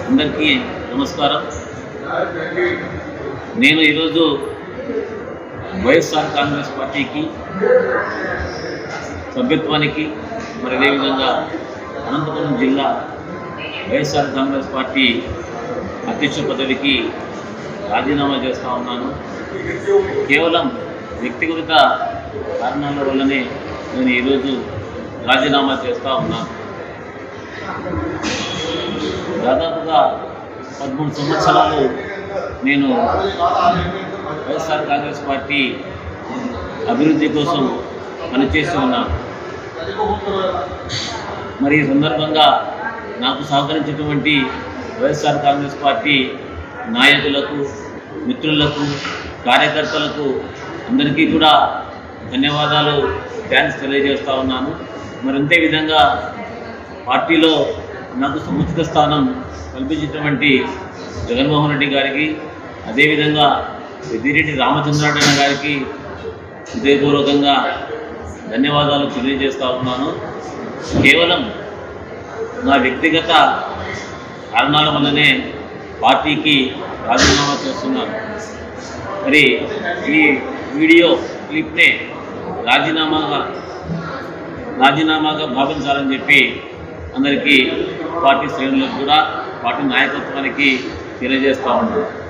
అందరికీ నమస్కారం నేను ఈరోజు వైఎస్ఆర్ కాంగ్రెస్ పార్టీకి సభ్యత్వానికి మరి అదేవిధంగా అనంతపురం జిల్లా వైఎస్ఆర్ కాంగ్రెస్ పార్టీ అధ్యక్ష పదవికి రాజీనామా చేస్తా ఉన్నాను కేవలం వ్యక్తిగత కారణాల వల్లనే నేను ఈరోజు రాజీనామా చేస్తూ ఉన్నాను దాదాపుగా పదమూడు సంవత్సరాలు నేను వైఎస్ఆర్ కాంగ్రెస్ పార్టీ అభివృద్ధి కోసం పనిచేసి ఉన్నాను మరి ఈ సందర్భంగా నాకు సహకరించినటువంటి వైఎస్ఆర్ కాంగ్రెస్ పార్టీ నాయకులకు మిత్రులకు కార్యకర్తలకు అందరికీ కూడా ధన్యవాదాలు థ్యాంక్స్ తెలియజేస్తా ఉన్నాను మరి అంతే విధంగా పార్టీలో నాకు సముచిత స్థానం కల్పించినటువంటి జగన్మోహన్ రెడ్డి గారికి అదేవిధంగా పెద్దిరెడ్డి రామచంద్రారెడ్డి గారికి హృదయపూర్వకంగా ధన్యవాదాలు తెలియజేస్తా ఉన్నాను కేవలం నా వ్యక్తిగత కారణాల వల్లనే పార్టీకి రాజీనామా చేస్తున్నాను మరి ఈ వీడియో క్లిప్నే రాజీనామాగా రాజీనామాగా భావించాలని చెప్పి అందరికీ పార్టీ శ్రేణులకు కూడా పార్టీ నాయకత్వానికి తెలియజేస్తా ఉన్నాను